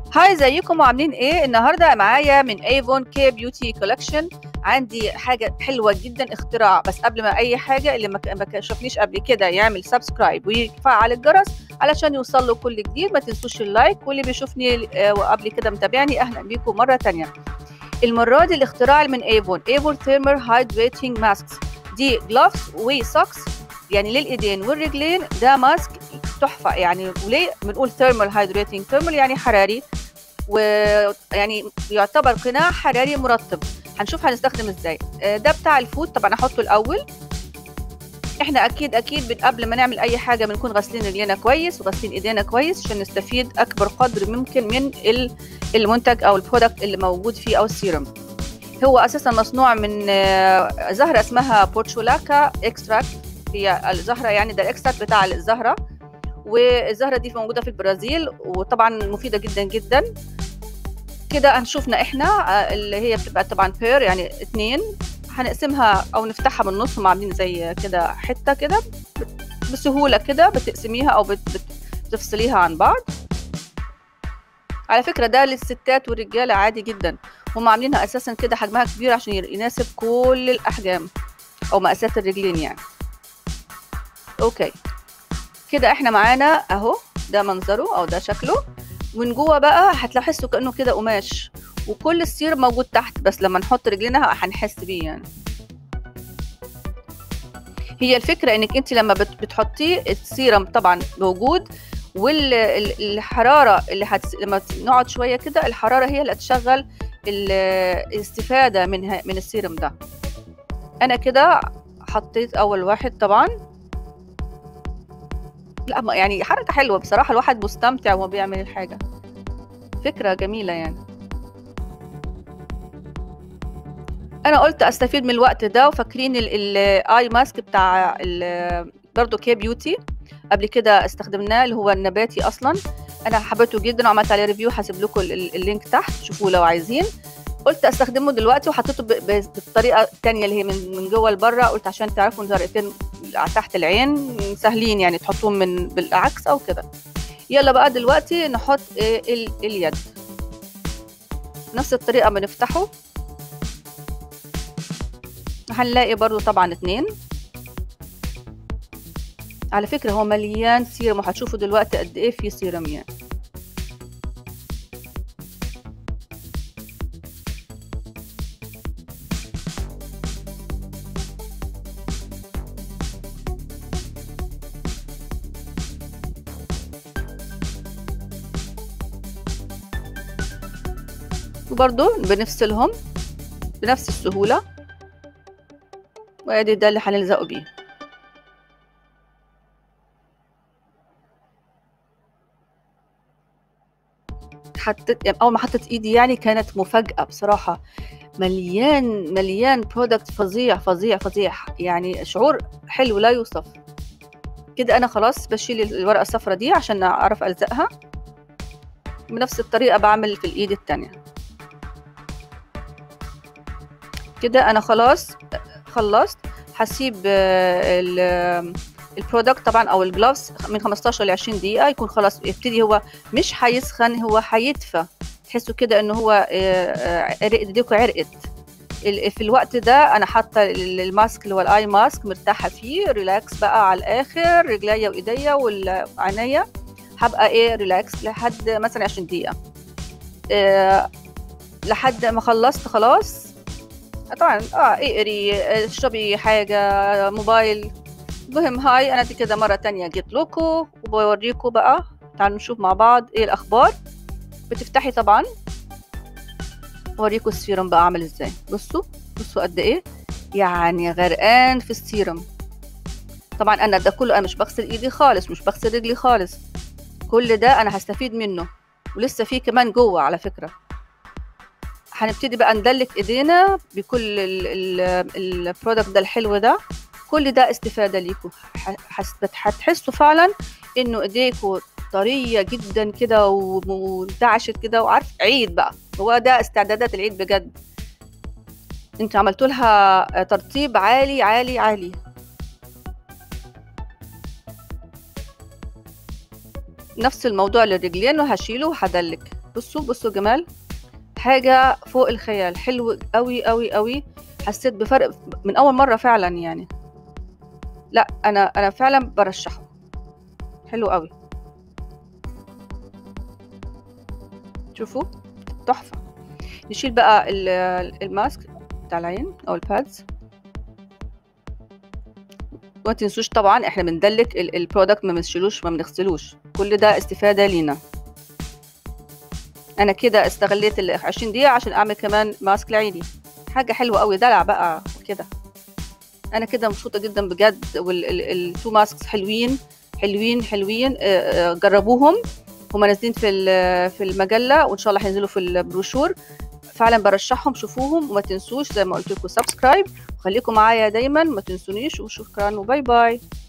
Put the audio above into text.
هاي ازيكم وعاملين ايه النهارده معايا من ايفون كي بيوتي كولكشن عندي حاجه حلوه جدا اختراع بس قبل ما اي حاجه اللي ما ما شافنيش قبل كده يعمل سبسكرايب ويفعل الجرس علشان يوصل له كل جديد ما تنسوش اللايك واللي بيشوفني آه، وقبل كده متابعني اهلا بيكم مره تانية المره دي الاختراع من ايفون ايفون ثيرمر هايدريتنج ماسكس دي جلوفز وسوكس يعني للايدين والرجلين ده ماسك تحفه يعني وليه بنقول ثيرمال هايدريتنج ثيرمال يعني حراري ويعني يعتبر قناع حراري مرطب هنشوف هنستخدم ازاي آه، ده بتاع الفود طبعا احطه الاول احنا اكيد اكيد بن- قبل ما نعمل اي حاجه بنكون غاسلين رجلينا كويس وغاسلين ايدينا كويس عشان نستفيد اكبر قدر ممكن من ال- المنتج او البرودكت اللي موجود فيه او السيرم هو اساسا مصنوع من آه، زهره اسمها بورتشولاكا اكستراكت هي الزهره يعني ده الاكستراكت بتاع الزهره والزهره دي موجوده في البرازيل وطبعا مفيده جدا جدا كده هنشوفنا احنا آه، اللي هي بتبقى طبعا بير يعني اتنين هنقسمها او نفتحها من النص هم عاملين زي كده حته كده بسهوله كده بتقسميها او بت- بت- بتفصليها عن بعض على فكره ده للستات والرجاله عادي جدا هم عاملينها اساسا كده حجمها كبير عشان يناسب كل الاحجام او مقاسات الرجلين يعني اوكي كده احنا معانا اهو ده منظره او ده شكله من جوه بقى هتلاحظوا كانه كده قماش وكل السير موجود تحت بس لما نحط رجلنا هنحس بيه يعني هي الفكره انك انت لما بت- بتحطيه السيرم طبعا موجود والحراره اللي هتس... لما نقعد شويه كده الحراره هي اللي هتشغل ال- الاستفاده من ه- من السيرم ده انا كده حطيت اول واحد طبعا لا ما- يعني حركه حلوه بصراحه الواحد مستمتع وهو بيعمل الحاجه فكره جميله يعني انا قلت استفيد من الوقت ده وفاكرين الاي ماسك بتاع ال- برضو كي بيوتي قبل كده استخدمناه اللي هو النباتي اصلا انا حبيته جدا وعملت عليه ريفيو هسيب لكم ال- ال- اللينك تحت شوفوه لو عايزين قلت استخدمه دلوقتي وحطيته ب- ب- بالطريقه الثانيه اللي هي من من جوه لبره قلت عشان تعرفوا ان طريقتين تحت العين سهلين يعني تحطوهم من بالعكس او كده يلا بقى دلوقتي نحط آه، ال- اليد نفس الطريقه بنفتحه هنلاقي برضو طبعا اتنين على فكرة هو مليان سيرم وهتشوفوا دلوقتي قد ايه فيه سيرم يعني وبرضو بنفصلهم بنفس السهولة وادي ده اللي هنلزقه بيه حطيت يعني اول ما حطيت ايدي يعني كانت مفاجاه بصراحه مليان مليان برودكت فظيع فظيع فظيع يعني شعور حلو لا يوصف كده انا خلاص بشيل الورقه الصفرا دي عشان اعرف الزقها بنفس الطريقه بعمل في الايد التانية كده انا خلاص خلصت هسيب آه، ال- البرودكت طبعا او الجلوفز من 15 ل 20 دقيقه يكون خلاص يبتدي هو مش هيسخن هو هيدفى تحسوا كده ان هو آه، آه، عرق ايديكوا عرقت ال- في الوقت ده انا حاطه ال- الماسك اللي هو الاي ماسك مرتاحه فيه ريلاكس بقى على الاخر رجليا وايديا وعينيا هبقى ايه ريلاكس لحد مثلا 20 دقيقه آه، لحد ما خلصت خلاص طبعا اه اقري آه، اشربي حاجه موبايل المهم هاي انا دي كده مره تانية جيت لكم وبوريكم بقى تعالوا نشوف مع بعض ايه الاخبار بتفتحي طبعا اوريكم السيرم بقى عامل ازاي بصوا بصوا قد ايه يعني غرقان في السيرم طبعا انا ده كله انا مش بغسل ايدي خالص مش بغسل رجلي خالص كل ده انا هستفيد منه ولسه فيه كمان جوه على فكره هنبتدي بقى ندلك ايدينا بكل البرودكت ده الحلو ده كل ده استفاده ليكم ح- حس- هتحسوا فعلا انه ايديكوا طريه جدا كده وم- وانتعشت كده وعارف عيد بقى هو ده استعدادات العيد بجد انتوا عملتوا لها ترطيب عالي عالي عالي نفس الموضوع للرجلين وهشيله وهدلك بصوا بصوا جمال حاجة فوق الخيال حلو قوي قوي قوي حسيت بفرق من أول مرة فعلا يعني لا أنا أنا فعلا برشحه حلو قوي شوفوا تحفة نشيل بقى الماسك بتاع العين أو البادز وما تنسوش طبعا احنا بندلك البرودكت ما بنشيلوش ما بنغسلوش كل ده استفادة لينا انا كده استغليت ال 20 دقيقة عشان اعمل كمان ماسك لعيني حاجة حلوة قوي دلع بقى كده انا كده مبسوطة جدا بجد والتو ماسكس حلوين حلوين حلوين جربوهم هما نازلين في في المجلة وان شاء الله هينزلوا في البروشور فعلا برشحهم شوفوهم وما تنسوش زي ما قلت لكم سبسكرايب وخليكم معايا دايما ما تنسونيش وشكرا وباي باي